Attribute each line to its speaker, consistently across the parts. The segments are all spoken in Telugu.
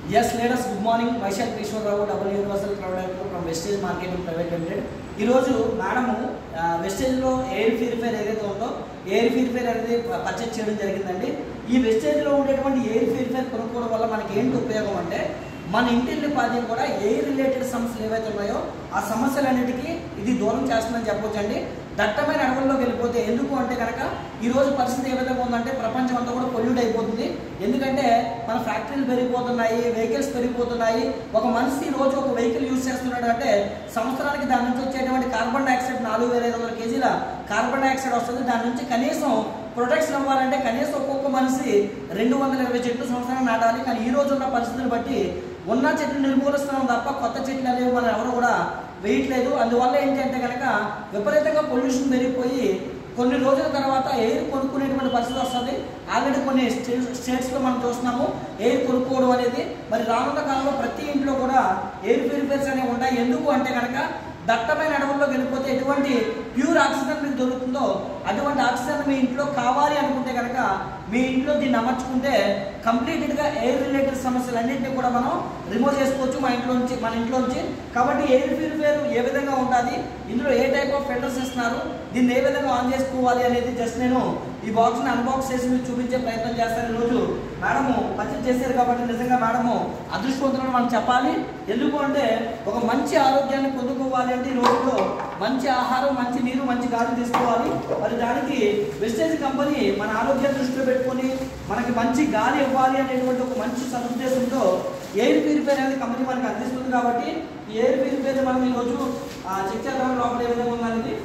Speaker 1: yes ladies good morning Vaishal Krishnarao double universal crowd director from Vestige marketing private limited ఈరోజు మేడము వెస్టేజ్లో ఎయిర్ ప్యూరిఫైర్ ఏదైతే ఉందో ఎయిర్ ప్యూరిఫైర్ అనేది పర్చేజ్ చేయడం జరిగిందండి ఈ వెస్టేజ్లో ఉండేటువంటి ఎయిర్ ప్యూరిఫైర్ కొనుక్కోవడం వల్ల మనకి ఏంటి ఉపయోగం అంటే మన ఇంటిల్లి పాది కూడా ఎయిర్ రిలేటెడ్ సమస్యలు ఏవైతే ఉన్నాయో ఆ సమస్యలన్నిటికీ ఇది దూరం చేస్తుందని చెప్పొచ్చండి దట్టమైన అడవుల్లోకి వెళ్ళిపోతే ఎందుకు అంటే కనుక ఈ రోజు పరిస్థితి ఏ విధంగా ఉందంటే ప్రపంచం అంతా కూడా పొల్యూట్ అయిపోతుంది ఎందుకంటే మన ఫ్యాక్టరీలు పెరిగిపోతున్నాయి వెహికల్స్ పెరిగిపోతున్నాయి ఒక మనిషి ఈ రోజు ఒక వెహికల్ యూజ్ చేస్తున్నాడు అంటే సంవత్సరానికి దాని నుంచి వచ్చేటువంటి కార్బన్ డైఆక్సైడ్ నాలుగు వేల ఐదు వందల కేజీల కార్బన్ డైఆక్సైడ్ వస్తుంది దాని నుంచి కనీసం ప్రొటెక్షన్ అవ్వాలంటే కనీసం ఒక్కొక్క మనిషి రెండు వందల ఇరవై చెట్లు సంవత్సరం నాటాలి కానీ ఈ రోజు ఉన్న పరిస్థితిని బట్టి ఉన్న చెట్లు నిర్మూలిస్తున్నాం తప్ప కొత్త చెట్లు అనేవి మనం ఎవరు కూడా వేయట్లేదు అందువల్ల ఏంటి అంటే కనుక విపరీతంగా పొల్యూషన్ పెరిగిపోయి కొన్ని రోజుల తర్వాత ఎయిర్ కొనుక్కునేటువంటి పరిస్థితి వస్తుంది ఆల్రెడీ కొన్ని స్టేట్స్లో మనం చూస్తున్నాము ఎయిర్ కొనుక్కోవడం అనేది మరి రానున్న కాలంలో ప్రతి ఇంట్లో కూడా ఎయిర్ ప్యూరిఫైర్స్ అనేవి ఉంటాయి ఎందుకు అంటే కనుక దట్టమైన అడవుల్లో వెళ్ళిపోతే ఎటువంటి ప్యూర్ ఆక్సిజన్ మీకు దొరుకుతుందో అటువంటి ఆక్సిజన్ మీ ఇంట్లో కావాలి అనుకుంటే కనుక మీ ఇంట్లో దీన్ని అమర్చుకుంటే కంప్లీటెడ్గా ఎయిర్ రిలేటెడ్ సమస్యలన్నింటినీ కూడా మనం రిమూవ్ చేసుకోవచ్చు మా ఇంట్లోంచి మన ఇంట్లోంచి కాబట్టి ఎయిర్ ప్యూరిఫైర్ ఏ విధంగా ఉంటుంది ఇందులో ఏ టైప్ ఆఫ్ ఫిల్టర్స్ ఇస్తున్నారు దీన్ని ఏ విధంగా ఆన్ చేసుకోవాలి అనేది జస్ట్ నేను ఈ బాక్స్ని అన్బాక్స్ చేసి మీకు చూపించే ప్రయత్నం చేస్తాను ఈరోజు మేడము పర్చేజ్ చేశారు కాబట్టి నిజంగా మేడము అదృష్టవంతులను మనం చెప్పాలి ఎందుకు అంటే ఒక మంచి ఆరోగ్యాన్ని పొందుకోవాలి అంటే ఈ రోజుల్లో మంచి ఆహారం మంచి నీరు మంచి గాలి తీసుకోవాలి మరి దానికి వెస్టేజ్ కంపెనీ మన ఆరోగ్యాన్ని దృష్టిలో పెట్టుకొని మనకి మంచి గాలి ఇవ్వాలి అనేటువంటి ఒక మంచి సదుద్దేశంతో ఎయిర్ ప్యూరిఫైర్ అనేది కంపెనీ మనకి అందిస్తుంది కాబట్టి ఈ ఎయిర్ ప్యూరిఫైర్ మనం ఈరోజు చెక్ చేద్దాం లోపల ఏ విధంగా ఉందనేది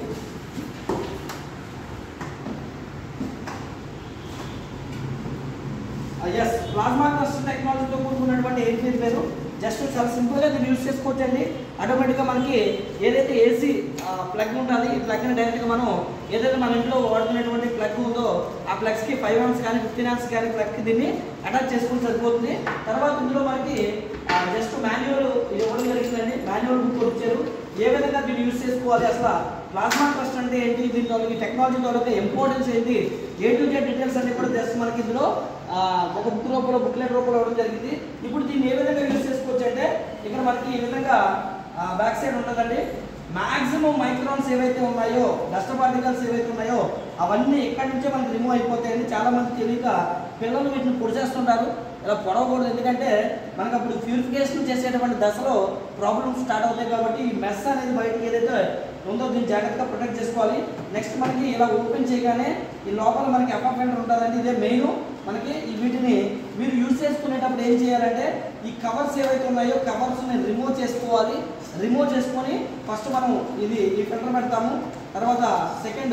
Speaker 1: ఎస్ ప్లాస్మా క్లస్టర్ టెక్నాలజీతో కూడుకున్నటువంటి ఎయిర్ ప్యూరిఫైర్ జస్ట్ చాలా సింపుల్గా దీన్ని యూస్ చేసుకోవచ్చు అండి ఆటోమేటిక్గా మనకి ఏదైతే ఏసీ ప్లగ్ ఉంటుంది ఈ ప్లగ్ని డైరెక్ట్గా మనం ఏదైతే మన ఇంట్లో వాడుకునేటువంటి ప్లగ్ ఉందో ఆ ప్లగ్స్కి ఫైవ్ ఆన్స్ కానీ ఫిఫ్టీన్ ఆన్స్ కానీ ప్లగ్కి దీన్ని అటాచ్ చేసుకుంటే సరిపోతుంది తర్వాత ఇందులో మనకి జస్ట్ మాన్యువల్ ఇవ్వడం జరిగిందండి మాన్యువల్ బుక్ వచ్చారు ఏ విధంగా దీన్ని యూస్ చేసుకోవాలి అసలు ప్లాస్మా ట్రస్ట్ అంటే ఏంటి దీని తాలూకు టెక్నాలజీ తాలూకు ఇంపార్టెన్స్ ఏంటి ఏ టు జెడ్ డీటెయిల్స్ అన్ని కూడా జస్ట్ మనకి ఇందులో ఆ, ఒక బుక్ రూపంలో బుక్లెట్ రూపంలో ఇవ్వడం జరిగింది ఇప్పుడు దీన్ని ఏ విధంగా యూస్ చేసుకోవచ్చు అంటే ఇక్కడ మనకి ఈ విధంగా బ్యాక్ సైడ్ ఉంటుందండి మాక్సిమం మైక్రాన్స్ ఏవైతే ఉన్నాయో డస్ట్ పార్టికల్స్ ఏవైతే ఉన్నాయో అవన్నీ ఇక్కడి నుంచే మనకి రిమూవ్ అయిపోతాయని చాలా మంది తెలియక పిల్లలు వీటిని పొడి చేస్తుంటారు ఇలా పొడవకూడదు ఎందుకంటే మనకు అప్పుడు ప్యూరిఫికేషన్ చేసేటువంటి దశలో ప్రాబ్లమ్స్ స్టార్ట్ అవుతాయి కాబట్టి ఈ మెస్ అనేది బయటకి ఏదైతే ఉందో దీన్ని జాగ్రత్తగా ప్రొటెక్ట్ చేసుకోవాలి నెక్స్ట్ మనకి ఇలా ఓపెన్ చేయగానే ఈ లోపల మనకి అపార్ట్మెంట్ ఉంటుందండి ఇదే మెయిన్ మనకి ఈ వీటిని మీరు యూజ్ చేసుకునేటప్పుడు ఏం చేయాలంటే ఈ కవర్స్ ఏవైతే ఉన్నాయో కవర్స్ని రిమూవ్ చేసుకోవాలి రిమూవ్ చేసుకొని ఫస్ట్ మనం ఇది ఈ ఫిల్టర్ పెడతాము తర్వాత సెకండ్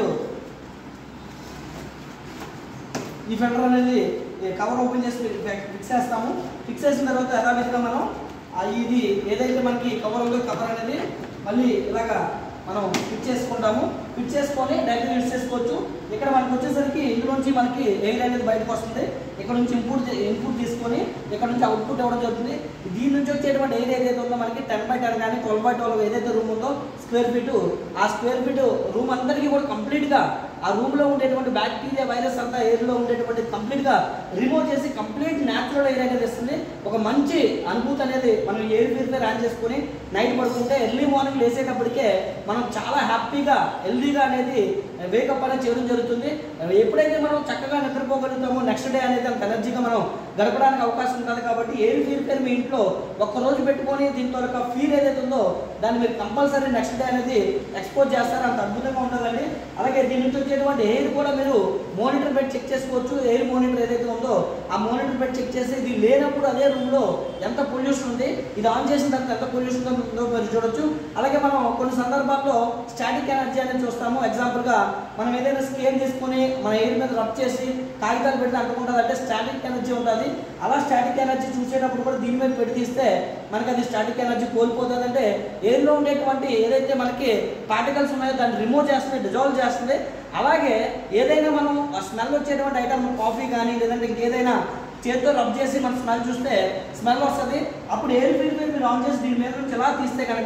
Speaker 1: ఈ ఫిల్టర్ అనేది కవర్ ఓపెన్ చేసి ఫిక్స్ చేస్తాము ఫిక్స్ చేసిన తర్వాత యథావిధిగా మనం ఆ ఇది ఏదైతే మనకి కవర్ ఉందో కవర్ అనేది మళ్ళీ ఇలాగా మనం ఫిట్ చేసుకుంటాము ఫిట్ చేసుకొని డైరెక్ట్ యూస్ చేసుకోవచ్చు ఇక్కడ మనకి వచ్చేసరికి ఇందులోంచి మనకి ఎయిర్ అనేది బయటకు వస్తుంది ఇక్కడ నుంచి ఇన్పుట్ ఇన్పుట్ తీసుకొని ఇక్కడ నుంచి అవుట్పుట్ ఇవ్వడం జరుగుతుంది దీని నుంచి వచ్చేటువంటి ఎయిర్ ఏదైతే ఉందో మనకి టెన్ బై టెన్ కానీ ట్వెల్వ్ బై ట్వెల్వ్ ఏదైతే రూమ్ ఉందో స్క్వేర్ ఫీట్ ఆ స్క్వేర్ ఫీట్ రూమ్ అందరికీ కూడా కంప్లీట్గా ఆ రూమ్లో ఉండేటువంటి బ్యాక్టీరియా వైరస్ అంతా ఎయిర్లో ఉండేటువంటి కంప్లీట్గా రిమూవ్ చేసి కంప్లీట్ న్యాచురల్ ఎయిర్ అనేది ఇస్తుంది ఒక మంచి అనుభూతి అనేది మనం ఎయిర్ ప్యూరిఫైర్ ఆన్ చేసుకుని నైట్ పడుకుంటే ఎర్లీ మార్నింగ్ లేసేటప్పటికే మనం చాలా హ్యాపీగా హెల్దీగా అనేది వేకప్ అనేది చేయడం జరుగుతుంది ఎప్పుడైతే మనం చక్కగా నిద్రపోగలుగుతామో నెక్స్ట్ డే అనేది అంత ఎనర్జీగా మనం గడపడానికి అవకాశం ఉంటుంది కాబట్టి ఎయిర్ ప్యూరిఫైర్ మీ ఇంట్లో ఒక్క రోజు పెట్టుకొని దీంతో ఒక ఫీల్ ఏదైతే ఉందో దాన్ని మీరు కంపల్సరీ నెక్స్ట్ డే అనేది ఎక్స్పోజ్ చేస్తారు అంత అద్భుతంగా ఉంటుందండి అలాగే దీని నుంచి వచ్చేటువంటి ఎయిర్ కూడా మీరు మోనిటర్ పెట్టి చెక్ చేసుకోవచ్చు ఎయిర్ మోనిటర్ ఏదైతే ఉందో ఆ మోనిటర్ పెట్టి చెక్ చేసి ఇది లేనప్పుడు అదే రూమ్లో ఎంత పొల్యూషన్ ఉంది ఇది ఆన్ చేసిన తర్వాత ఎంత పొల్యూషన్ ఉందో మీరు చూడొచ్చు అలాగే మనం కొన్ని సందర్భాల్లో స్టాటిక్ ఎనర్జీ అనేది చూస్తాము ఎగ్జాంపుల్గా మనం ఏదైనా స్కేల్ తీసుకొని మన ఎయిర్ మీద రబ్ చేసి కాగితాలు పెడితే అంటుకుంటుంది అంటే స్టాటిక్ ఎనర్జీ ఉంటుంది అలా స్టాటిక్ ఎనర్జీ చూసేటప్పుడు కూడా దీని మీద పెట్టి తీస్తే మనకి అది స్టాటిక్ ఎనర్జీ కోల్పోతుంది అంటే ఎయిర్లో ఉండేటువంటి ఏదైతే మనకి పార్టికల్స్ ఉన్నాయో దాన్ని రిమూవ్ చేస్తుంది డిజాల్వ్ చేస్తుంది అలాగే ఏదైనా మనం స్మెల్ వచ్చేటువంటి ఐటమ్ కాఫీ కానీ లేదంటే ఇంకేదైనా చేతితో రబ్ చేసి మనం స్మెల్ చూస్తే స్మెల్ వస్తుంది అప్పుడు ఎయిర్ ప్యూరిఫైర్ మీరు ఆన్ చేసి దీని మీద నుంచి ఎలా తీస్తే కనుక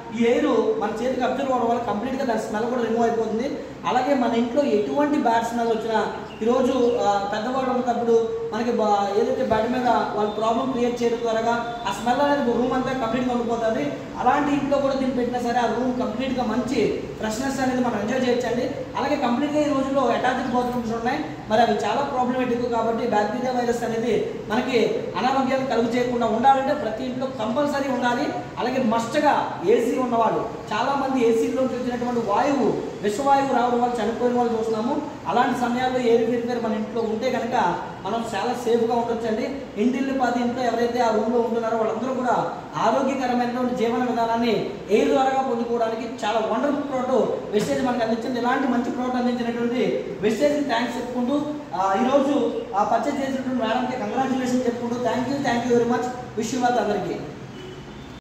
Speaker 1: ఈ ఎయిర్ మన చేతికి అబ్జర్వ్ అవ్వడం వల్ల కంప్లీట్గా దాని స్మెల్ కూడా రిమూవ్ అయిపోతుంది అలాగే మన ఇంట్లో ఎటువంటి బ్యాడ్ స్మెల్ వచ్చినా ఈరోజు ఆ, పెద్దవాడు ఉన్నప్పుడు మనకి బా- ఏదైతే బెడ్ మీద వాళ్ళు ప్రాబ్లం క్రియేట్ చేయడం ద్వారా ఆ స్మెల్ అనేది రూమ్ అంతా కంప్లీట్గా ఉండిపోతుంది అలాంటి ఇంట్లో కూడా దీన్ని పెట్టినా సరే ఆ రూమ్ కంప్లీట్గా మంచి ఫ్రెష్నెస్ అనేది మనం ఎంజాయ్ చేయొచ్చండి అలాగే కంప్లీట్గా ఈ రోజుల్లో అటాచ్డ్ బాత్రూమ్స్ ఉన్నాయి మరి అవి చాలా ప్రాబ్లమేటిక్ కాబట్టి బ్యాక్టీరియా వైరస్ అనేది మనకి అనారోగ్యాలు కలుగు చేయకుండా ఉండాలంటే ప్రతి ఇంట్లో కంపల్సరీ ఉండాలి అలాగే మస్ట్గా ఏసీ ఉన్నవాళ్ళు చాలా మంది ఏసీలో వచ్చినటువంటి వాయువు విషవాయువు రావడం వల్ల చనిపోయిన వాళ్ళు చూస్తున్నాము అలాంటి సమయాల్లో ఏరి ప్యూరిఫైర్ మన ఇంట్లో ఉంటే కనుక మనం చాలా సేఫ్గా ఉండొచ్చండి ఇంటిల్లి పది ఇంట్లో ఎవరైతే ఆ రూమ్లో ఉంటున్నారో వాళ్ళందరూ కూడా ఆరోగ్యకరమైనటువంటి జీవన విధానాన్ని ఎయిర్ ద్వారా పొందుకోవడానికి చాలా వండర్ఫుల్ ప్రోడక్ట్ వెస్టేజ్ మనకు అందించింది ఇలాంటి మంచి ప్రోడక్ట్ అందించినటువంటి వెస్టేజ్ థ్యాంక్స్ చెప్పుకుంటూ ఆ, ఈరోజు ఆ పర్చేజ్ చేసినటువంటి మేడంకి కంగ్రాచులేషన్ చెప్పుకుంటూ thank you thank you very much wish you అందరికీ